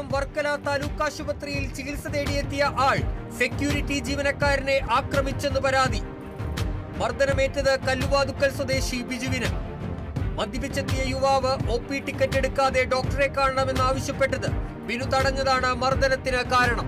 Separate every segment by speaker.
Speaker 1: കൊല്ലം വർക്കല താലൂക്ക് ആശുപത്രിയിൽ ചികിത്സ തേടിയെത്തിയ ആൾ സെക്യൂരിറ്റി ജീവനക്കാരനെ ആക്രമിച്ചെന്ന് പരാതി മർദ്ദനമേറ്റത് കല്ലുവാതുക്കൽ സ്വദേശി ബിജുവിന് മദ്യപിച്ചെത്തിയ യുവാവ് ഒ പി ടിക്കറ്റ് എടുക്കാതെ ഡോക്ടറെ കാണണമെന്നാവശ്യപ്പെട്ടത് ബിനു തടഞ്ഞതാണ് മർദ്ദനത്തിന് കാരണം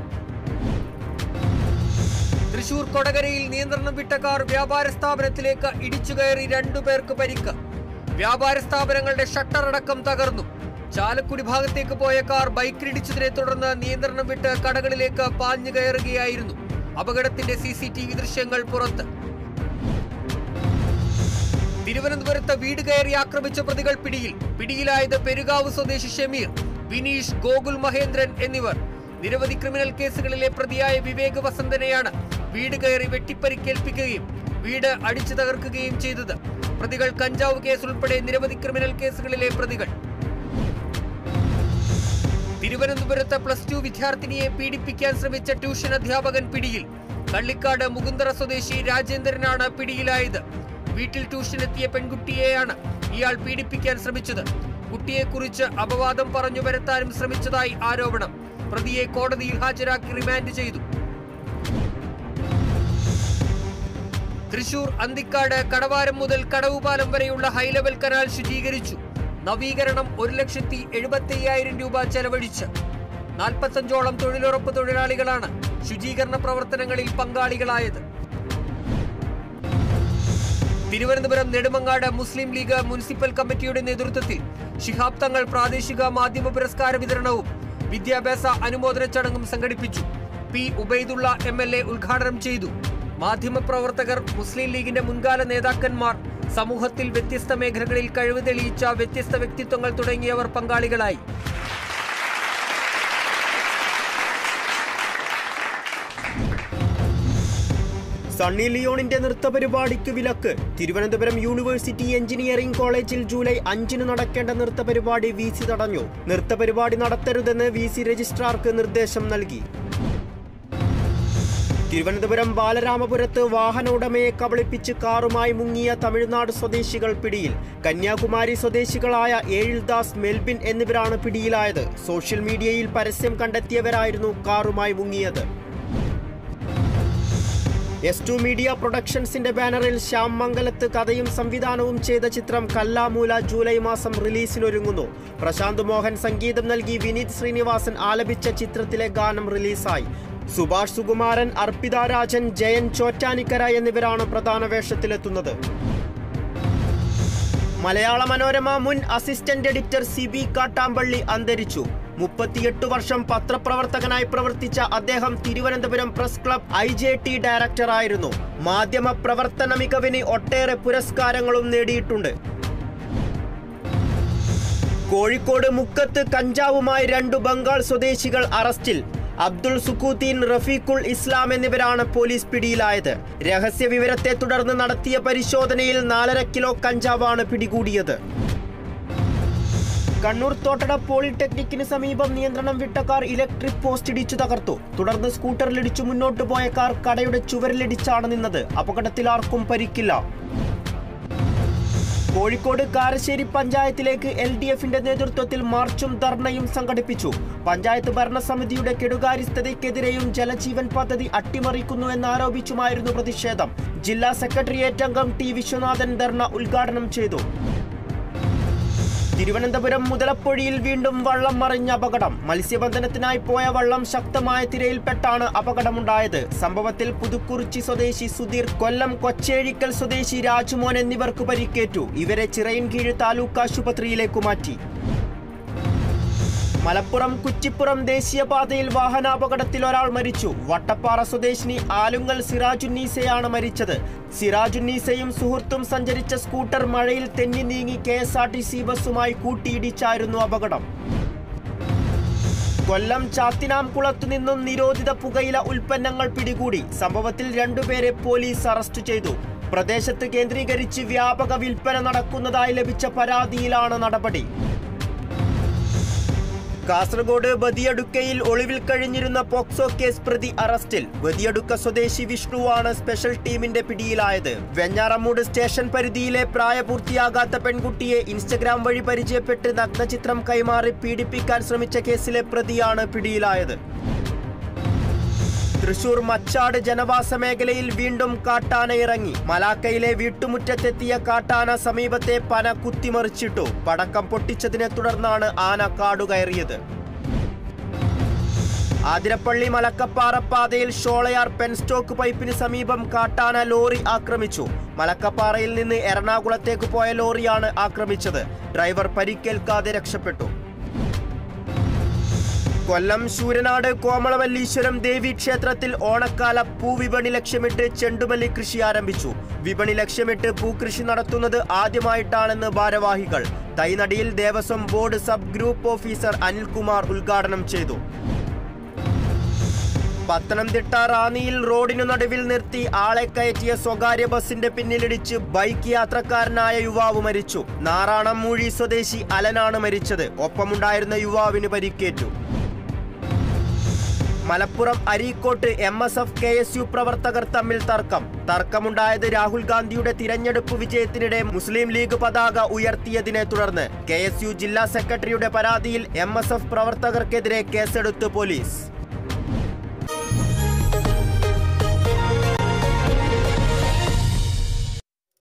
Speaker 1: തൃശൂർ കൊടകരയിൽ നിയന്ത്രണം വിട്ട കാർ വ്യാപാര സ്ഥാപനത്തിലേക്ക് ഇടിച്ചുകയറി രണ്ടുപേർക്ക് പരിക്ക് വ്യാപാര സ്ഥാപനങ്ങളുടെ ഷട്ടർ അടക്കം തകർന്നു ചാലക്കുടി ഭാഗത്തേക്ക് പോയ കാർ ബൈക്കിലിടിച്ചതിനെ തുടർന്ന് നിയന്ത്രണം വിട്ട് കടകളിലേക്ക് പാഞ്ഞു കയറുകയായിരുന്നു അപകടത്തിന്റെ സി സി ടി വി ദൃശ്യങ്ങൾ പുറത്ത് തിരുവനന്തപുരത്ത് വീട് കയറി ആക്രമിച്ച പ്രതികൾ പിടിയിൽ പിടിയിലായത് പെരുകാവ് സ്വദേശി ഷമീർ വിനീഷ് ഗോകുൽ മഹേന്ദ്രൻ എന്നിവർ നിരവധി ക്രിമിനൽ കേസുകളിലെ പ്രതിയായ വിവേക് വസന്തനെയാണ് വീട് കയറി വെട്ടിപ്പരിക്കേൽപ്പിക്കുകയും വീട് അടിച്ചു തകർക്കുകയും ചെയ്തത് പ്രതികൾ കഞ്ചാവ് കേസ് ഉൾപ്പെടെ നിരവധി ക്രിമിനൽ കേസുകളിലെ പ്രതികൾ തിരുവനന്തപുരത്ത് പ്ലസ് ടു വിദ്യാർത്ഥിനിയെ പീഡിപ്പിക്കാൻ ശ്രമിച്ച ട്യൂഷൻ അധ്യാപകൻ പിടിയിൽ കള്ളിക്കാട് മുകുന്ദറ സ്വദേശി രാജേന്ദ്രനാണ് പിടിയിലായത് വീട്ടിൽ ട്യൂഷനെത്തിയ പെൺകുട്ടിയെയാണ് ഇയാൾ പീഡിപ്പിക്കാൻ ശ്രമിച്ചത് കുട്ടിയെക്കുറിച്ച് അപവാദം പറഞ്ഞു വരുത്താനും ശ്രമിച്ചതായി ആരോപണം പ്രതിയെ കോടതിയിൽ ഹാജരാക്കി റിമാൻഡ് ചെയ്തു തൃശൂർ അന്തിക്കാട് കടവാരം മുതൽ കടവുപാലം വരെയുള്ള ഹൈലെവൽ കനാൽ ശുചീകരിച്ചു നവീകരണം ഒരു ലക്ഷത്തി എഴുപത്തി അയ്യായിരം രൂപ ചെലവഴിച്ച് നാൽപ്പത്തഞ്ചോളം തൊഴിലുറപ്പ് തൊഴിലാളികളാണ് ശുചീകരണ പ്രവർത്തനങ്ങളിൽ പങ്കാളികളായത് തിരുവനന്തപുരം നെടുമങ്ങാട് മുസ്ലിം ലീഗ് മുനിസിപ്പൽ കമ്മിറ്റിയുടെ നേതൃത്വത്തിൽ ശിഹാബ് തങ്ങൾ പ്രാദേശിക മാധ്യമ പുരസ്കാര വിതരണവും വിദ്യാഭ്യാസ അനുമോദന ചടങ്ങും സംഘടിപ്പിച്ചു P Ubaidullah M L A ഉദ്ഘാടനം ചെയ്തു മാധ്യമപ്രവർത്തകർ മുസ്ലിം ലീഗിന്റെ മുൻകാല നേതാക്കന്മാർ സമൂഹത്തിൽ വ്യത്യസ്ത മേഖലകളിൽ കഴിവ് തെളിയിച്ച വ്യത്യസ്ത വ്യക്തിത്വങ്ങൾ തുടങ്ങിയവർ പങ്കാളികളായി
Speaker 2: സണ്ണി ലിയോണിന്റെ നൃത്തപരിപാടിക്ക് വിലക്ക് തിരുവനന്തപുരം യൂണിവേഴ്സിറ്റി എഞ്ചിനീയറിംഗ് കോളേജിൽ ജൂലൈ അഞ്ചിന് നടക്കേണ്ട നൃത്തപരിപാടി വി സി തടഞ്ഞു നൃത്തപരിപാടി നടത്തരുതെന്ന് വി സി രജിസ്ട്രാർക്ക് നിർദ്ദേശം നൽകി തിരുവനന്തപുരം ബാലരാമപുരത്ത് വാഹന ഉടമയെ കബളിപ്പിച്ച് കാറുമായി മുങ്ങിയ തമിഴ്നാട് സ്വദേശികൾ പിടിയിൽ കന്യാകുമാരി സ്വദേശികളായ ഏഴിൽദാസ് മെൽബിൻ എന്നിവരാണ് പിടിയിലായത് സോഷ്യൽ മീഡിയയിൽ പരസ്യം കണ്ടെത്തിയവരായിരുന്നു കാറുമായി മുങ്ങിയത് എസ് ടു മീഡിയ പ്രൊഡക്ഷൻസിന്റെ ബാനറിൽ ശ്യാം മംഗലത്ത് കഥയും സംവിധാനവും ചെയ്ത ചിത്രം കല്ലാമൂല ജൂലൈ മാസം റിലീസിനൊരുങ്ങുന്നു പ്രശാന്ത് മോഹൻ സംഗീതം നൽകി വിനീത് ശ്രീനിവാസൻ ആലപിച്ച ചിത്രത്തിലെ ഗാനം റിലീസായി സുഭാഷ് സുകുമാരൻ അർപ്പിത രാജൻ ജയൻ ചോറ്റാനിക്കര എന്നിവരാണ് പ്രധാന വേഷത്തിലെത്തുന്നത് മലയാള മനോരമ മുൻ assistant editor C B Kattampally അന്തരിച്ചു മുപ്പത്തിയെട്ട് വർഷം പത്രപ്രവർത്തകനായി പ്രവർത്തിച്ച അദ്ദേഹം Thiruvananthapuram press club I J T ഡയറക്ടറായിരുന്നു മാധ്യമ പ്രവർത്തന മികവിന് ഒട്ടേറെ പുരസ്കാരങ്ങളും നേടിയിട്ടുണ്ട് കോഴിക്കോട് മുക്കത്ത് കഞ്ചാവുമായി രണ്ടു ബംഗാൾ സ്വദേശികൾ അറസ്റ്റിൽ അബ്ദുൾ സുക്കൂദ്ദീൻ റഫീഖുൾ ഇസ്ലാം എന്നിവരാണ് പോലീസ് പിടിയിലായത് രഹസ്യ വിവരത്തെ തുടർന്ന് നടത്തിയ പരിശോധനയിൽ നാലര കിലോ കഞ്ചാവാണ് പിടികൂടിയത് കണ്ണൂർ തോട്ടട പോളിടെക്നിക്കിന് സമീപം നിയന്ത്രണം വിട്ട കാർ ഇലക്ട്രിക് പോസ്റ്റ് ഇടിച്ചു തകർത്തു തുടർന്ന് സ്കൂട്ടറിലിടിച്ചു മുന്നോട്ട് പോയ കാർ കടയുടെ ചുവരിലിടിച്ചാണ് നിന്നത് അപകടത്തിൽ ആർക്കും പരിക്കില്ല കോഴിക്കോട് കാരശ്ശേരി പഞ്ചായത്തിലേക്ക് എൽ ഡി എഫിന്റെ നേതൃത്വത്തിൽ മാർച്ചും ധർണയും സംഘടിപ്പിച്ചു പഞ്ചായത്ത് ഭരണസമിതിയുടെ കെടുകാര്യസ്ഥതയ്ക്കെതിരെയും ജലജീവൻ പദ്ധതി അട്ടിമറിക്കുന്നു എന്നാരോപിച്ചുമായിരുന്നു പ്രതിഷേധം ജില്ലാ സെക്രട്ടേറിയറ്റ് അംഗം ടി വിശ്വനാഥൻ ധർണ ഉദ്ഘാടനം ചെയ്തു തിരുവനന്തപുരം മുതലപ്പൊഴിയിൽ വീണ്ടും വള്ളം മറിഞ്ഞ അപകടം മത്സ്യബന്ധനത്തിനായി പോയ വള്ളം ശക്തമായ തിരയിൽപ്പെട്ടാണ് അപകടമുണ്ടായത് സംഭവത്തിൽ പുതുക്കുറിച്ചി സ്വദേശി സുധീർ കൊല്ലം കൊച്ചേഴിക്കൽ സ്വദേശി രാജുമോൻ എന്നിവർക്ക് പരിക്കേറ്റു ഇവരെ ചിറയിൻകീഴ് താലൂക്ക് ആശുപത്രിയിലേക്ക് മാറ്റി മലപ്പുറം കുറ്റിപ്പുറം ദേശീയപാതയിൽ വാഹനാപകടത്തിൽ ഒരാൾ മരിച്ചു വട്ടപ്പാറ സ്വദേശിനി ആലുങ്ങൽ സിറാജുന്നീസയാണ് മരിച്ചത് സിറാജുന്നീസയും സുഹൃത്തും സഞ്ചരിച്ച സ്കൂട്ടർ മഴയിൽ തെന്നി നീങ്ങി K S R T C ബസ്സുമായി കൂട്ടിയിടിച്ചായിരുന്നു അപകടം കൊല്ലം ചാത്തിനാംകുളത്തു നിന്നും നിരോധിത പുകയില ഉൽപ്പന്നങ്ങൾ പിടികൂടി സംഭവത്തിൽ രണ്ടുപേരെ പോലീസ് അറസ്റ്റ് ചെയ്തു പ്രദേശത്ത് കേന്ദ്രീകരിച്ച് വ്യാപക വിൽപ്പന നടക്കുന്നതായി ലഭിച്ച പരാതിയിലാണ് നടപടി കാസർഗോഡ് ബദിയടുക്കയിൽ ഒളിവിൽ കഴിഞ്ഞിരുന്ന പോക്സോ കേസ് പ്രതി അറസ്റ്റിൽ ബദിയടുക്ക സ്വദേശി വിഷ്ണുവാണ് സ്പെഷ്യൽ ടീമിന്റെ പിടിയിലായത് വെഞ്ഞാറമ്മൂട് സ്റ്റേഷൻ പരിധിയിലെ പ്രായപൂർത്തിയാകാത്ത പെൺകുട്ടിയെ ഇൻസ്റ്റഗ്രാം വഴി പരിചയപ്പെട്ട് നഗ്നചിത്രം കൈമാറി പീഡിപ്പിക്കാൻ ശ്രമിച്ച കേസിലെ പ്രതിയാണ് പിടിയിലായത് തൃശൂർ മച്ചാട് ജനവാസ മേഖലയിൽ വീണ്ടും കാട്ടാന ഇറങ്ങി മലാക്കയിലെ വീട്ടുമുറ്റത്തെത്തിയ കാട്ടാന സമീപത്തെ പന കുത്തിമറിച്ചിട്ടു പടക്കം പൊട്ടിച്ചതിനെ തുടർന്നാണ് ആന കാടുകയറിയത് ആതിരപ്പള്ളി മലക്കപ്പാറ പാതയിൽ ഷോളയാർ പെൻസ്റ്റോക്ക് പൈപ്പിന് സമീപം കാട്ടാന ലോറി ആക്രമിച്ചു മലക്കപ്പാറയിൽ നിന്ന് എറണാകുളത്തേക്ക് പോയ ലോറിയാണ് ആക്രമിച്ചത് ഡ്രൈവർ പരിക്കേൽക്കാതെ രക്ഷപ്പെട്ടു കൊല്ലം ശൂരനാട് കോമളവല്ലീശ്വരം ദേവി ക്ഷേത്രത്തിൽ ഓണക്കാല പൂവിപണി ലക്ഷ്യമിട്ട് ചെണ്ടുമല്ലി കൃഷി ആരംഭിച്ചു വിപണി ലക്ഷ്യമിട്ട് പൂക്കൃഷി നടത്തുന്നത് ആദ്യമായിട്ടാണെന്ന് ഭാരവാഹികൾ തൈനടിയിൽ Devaswom board sub group officer Anilkumar ഉദ്ഘാടനം ചെയ്തു പത്തനംതിട്ട റാന്നിയിൽ റോഡിനു നടുവിൽ നിർത്തി ആളെ കയറ്റിയ സ്വകാര്യ ബസിന്റെ പിന്നിലിടിച്ച് ബൈക്ക് യാത്രക്കാരനായ യുവാവ് മരിച്ചു നാറാണം മൂഴി സ്വദേശി അലനാണ് മരിച്ചത് ഒപ്പമുണ്ടായിരുന്ന യുവാവിന് പരിക്കേറ്റു മലപ്പുറം അരീക്കോട്ട് M S F K S U പ്രവർത്തകർ തമ്മിൽ തർക്കം തർക്കമുണ്ടായത് രാഹുൽ ഗാന്ധിയുടെ തിരഞ്ഞെടുപ്പ് വിജയത്തിനിടെ മുസ്ലിം ലീഗ് പതാക ഉയർത്തിയതിനെ തുടർന്ന് കെ എസ് യു ജില്ലാ സെക്രട്ടറിയുടെ പരാതിയിൽ എം എസ് എഫ് പ്രവർത്തകർക്കെതിരെ കേസെടുത്ത് പോലീസ്